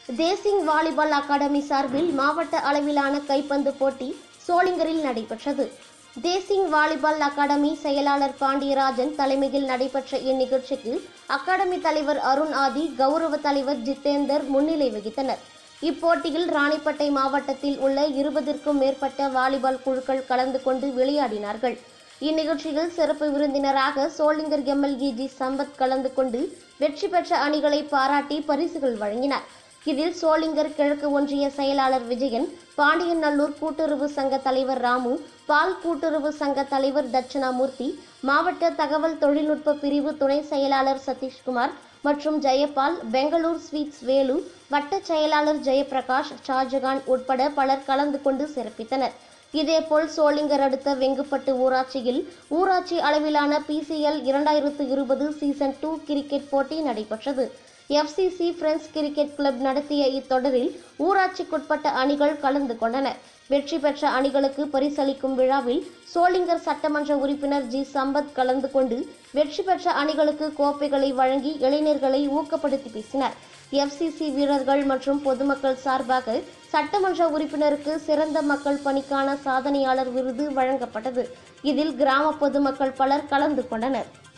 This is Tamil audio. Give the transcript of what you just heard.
தேசிங் வாலிபால் அகாடமி சார்பில் மாவட்ட அளவிலான கைப்பந்து போட்டி சோளிங்கரில் நடைபெற்றது தேசிங் வாலிபால் அகாடமி செயலாளர் பாண்டியராஜன் தலைமையில் நடைபெற்ற இந்நிகழ்ச்சிக்கு அகாடமி தலைவர் அருண் ஆதி கௌரவ தலைவர் ஜித்தேந்தர் முன்னிலை வகித்தனர் இப்போட்டியில் ராணிப்பேட்டை மாவட்டத்தில் உள்ள இருபதிற்கும் மேற்பட்ட வாலிபால் குழுக்கள் கலந்து கொண்டு விளையாடினார்கள் இந்நிகழ்ச்சியில் சிறப்பு விருந்தினராக சோளிங்கர் எம்எல்ஏ ஜி சம்பத் கலந்து கொண்டு வெற்றி பெற்ற அணிகளை பாராட்டி பரிசுகள் வழங்கினார் இதில் சோளிங்கர் கிழக்கு ஒன்றிய செயலாளர் விஜயன் பாண்டியநல்லூர் கூட்டுறவு சங்க தலைவர் ராமு பால் கூட்டுறவு சங்க தலைவர் தட்சிணாமூர்த்தி மாவட்ட தகவல் தொழில்நுட்ப பிரிவு துணை செயலாளர் சதீஷ்குமார் மற்றும் ஜெயபால் பெங்களூர் ஸ்வீட்ஸ் வேலு வட்ட செயலாளர் ஜெயபிரகாஷ் ஷாஜகான் உட்பட பலர் கலந்து கொண்டு சிறப்பித்தனர் இதேபோல் சோளிங்கர் அடுத்த வெங்குப்பட்டு ஊராட்சியில் ஊராட்சி அளவிலான பிசிஎல் இரண்டாயிரத்து இருபது சீசன் டூ கிரிக்கெட் போட்டி நடைபெற்றது எஃப்சிசி பிரெண்ட்ஸ் கிரிக்கெட் கிளப் நடத்திய இத்தொடரில் ஊராட்சிக்குட்பட்ட அணிகள் கலந்து கொண்டன வெற்றி பெற்ற அணிகளுக்கு பரிசளிக்கும் விழாவில் சோளிங்கர் சட்டமன்ற உறுப்பினர் ஜி சம்பத் கலந்து கொண்டு வெற்றி பெற்ற அணிகளுக்கு கோப்பைகளை வழங்கி இளைஞர்களை ஊக்கப்படுத்தி பேசினார் எஃப்சிசி வீரர்கள் மற்றும் பொதுமக்கள் சார்பாக சட்டமன்ற உறுப்பினருக்கு சிறந்த மக்கள் பணிக்கான சாதனையாளர் விருது வழங்கப்பட்டது இதில் கிராம பொதுமக்கள் பலர் கலந்து கொண்டனர்